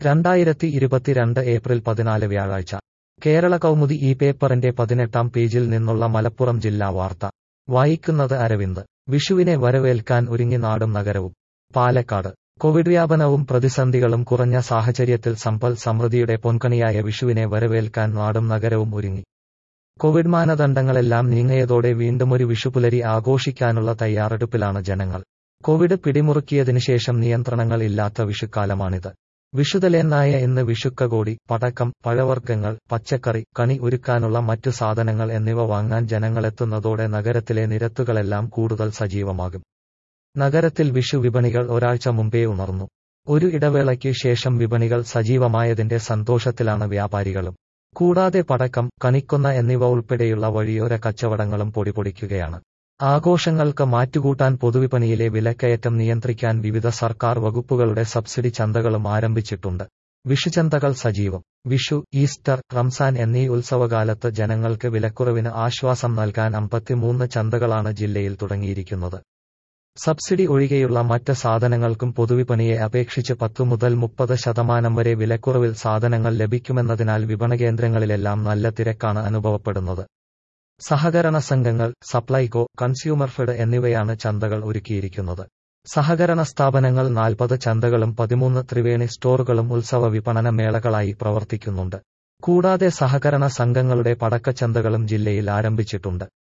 രണ്ടായിരത്തി ഇരുപത്തിരണ്ട് ഏപ്രിൽ പതിനാല് വ്യാഴാഴ്ച കേരള കൗമുദി ഈ പേപ്പറിന്റെ പതിനെട്ടാം പേജിൽ നിന്നുള്ള മലപ്പുറം ജില്ലാ വാർത്ത വായിക്കുന്നത് അരവിന്ദ് വിഷുവിനെ വരവേൽക്കാൻ ഒരുങ്ങി നാടും നഗരവും പാലക്കാട് കോവിഡ് വ്യാപനവും പ്രതിസന്ധികളും കുറഞ്ഞ സാഹചര്യത്തിൽ സമ്പൽ സമൃദ്ധിയുടെ പൊൻകണിയായ വിഷുവിനെ വരവേൽക്കാൻ നാടും നഗരവും ഒരുങ്ങി കോവിഡ് മാനദണ്ഡങ്ങളെല്ലാം നീങ്ങിയതോടെ വീണ്ടുമൊരു വിഷുപുലരി ആഘോഷിക്കാനുള്ള തയ്യാറെടുപ്പിലാണ് ജനങ്ങൾ കോവിഡ് പിടിമുറുക്കിയതിനു ശേഷം നിയന്ത്രണങ്ങൾ ഇല്ലാത്ത വിഷുക്കാലമാണിത് വിഷുതലേന്നായ ഇന്ന് വിഷുക്കകോടി പടക്കം പഴവർഗ്ഗങ്ങൾ പച്ചക്കറി കണി ഒരുക്കാനുള്ള മറ്റു സാധനങ്ങൾ എന്നിവ വാങ്ങാൻ ജനങ്ങളെത്തുന്നതോടെ നഗരത്തിലെ നിരത്തുകളെല്ലാം കൂടുതൽ സജീവമാകും നഗരത്തിൽ വിഷു വിപണികൾ ഒരാഴ്ച മുമ്പേ ഉണർന്നു ഒരു ഇടവേളയ്ക്ക് ശേഷം വിപണികൾ സജീവമായതിന്റെ സന്തോഷത്തിലാണ് വ്യാപാരികളും കൂടാതെ പടക്കം കണിക്കൊന്ന എന്നിവ ഉൾപ്പെടെയുള്ള വഴിയോര കച്ചവടങ്ങളും പൊടിപൊടിക്കുകയാണ് ആഘോഷങ്ങൾക്ക് മാറ്റുകൂട്ടാൻ പൊതുവിപണിയിലെ വിലക്കയറ്റം നിയന്ത്രിക്കാൻ വിവിധ സർക്കാർ വകുപ്പുകളുടെ സബ്സിഡി ചന്തകളും ആരംഭിച്ചിട്ടുണ്ട് വിഷുചന്തകൾ സജീവം വിഷു ഈസ്റ്റർ റംസാൻ എന്നീ ഉത്സവകാലത്ത് ജനങ്ങൾക്ക് വിലക്കുറവിന് ആശ്വാസം നൽകാൻ അമ്പത്തിമൂന്ന് ചന്തകളാണ് ജില്ലയിൽ തുടങ്ങിയിരിക്കുന്നത് സബ്സിഡി ഒഴികെയുള്ള മറ്റ് സാധനങ്ങൾക്കും പൊതുവിപണിയെ അപേക്ഷിച്ച് പത്തു മുതൽ മുപ്പത് ശതമാനം വരെ വിലക്കുറവിൽ സാധനങ്ങൾ ലഭിക്കുമെന്നതിനാൽ വിപണകേന്ദ്രങ്ങളിലെല്ലാം നല്ല തിരക്കാണ് അനുഭവപ്പെടുന്നത് സഹകരണ സംഘങ്ങൾ സപ്ലൈകോ കൺസ്യൂമർ ഫെഡ് എന്നിവയാണ് ചന്തകൾ ഒരുക്കിയിരിക്കുന്നത് സഹകരണ സ്ഥാപനങ്ങൾ നാൽപ്പത് ചന്തകളും പതിമൂന്ന് ത്രിവേണി സ്റ്റോറുകളും ഉത്സവ വിപണന മേളകളായി പ്രവർത്തിക്കുന്നുണ്ട് കൂടാതെ സഹകരണ സംഘങ്ങളുടെ പടക്കച്ചന്തകളും ജില്ലയിൽ ആരംഭിച്ചിട്ടുണ്ട്